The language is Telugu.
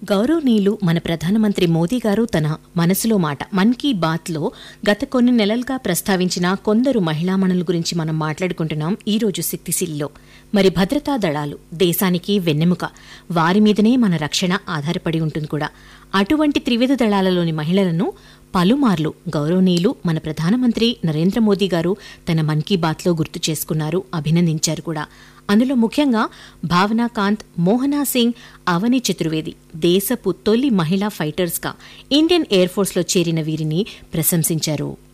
గౌరవనీయులు మన ప్రధానమంత్రి మోదీ గారు తన మనసులో మాట మన్ కీ బాత్లో గత కొన్ని నెలలుగా ప్రస్తావించిన కొందరు మహిళామణుల గురించి మనం మాట్లాడుకుంటున్నాం ఈ రోజు శక్తిశీల్లో మరి భద్రతా దళాలు దేశానికి వెన్నెముక వారి మీదనే మన రక్షణ ఆధారపడి ఉంటుంది కూడా అటువంటి త్రివిధ దళాలలోని మహిళలను పలుమార్లు గౌరవనీయులు మన ప్రధానమంత్రి నరేంద్ర మోదీ గారు తన మన్ కీ బాత్లో గుర్తు చేసుకున్నారు అభినందించారు కూడా అందులో ముఖ్యంగా భావనా కాంత్ మోహనా సింగ్ అవని చతుర్వేది దేశపు తొలి మహిళా ఫైటర్స్గా ఇండియన్ ఎయిర్ ఫోర్స్లో చేరిన వీరిని ప్రశంసించారు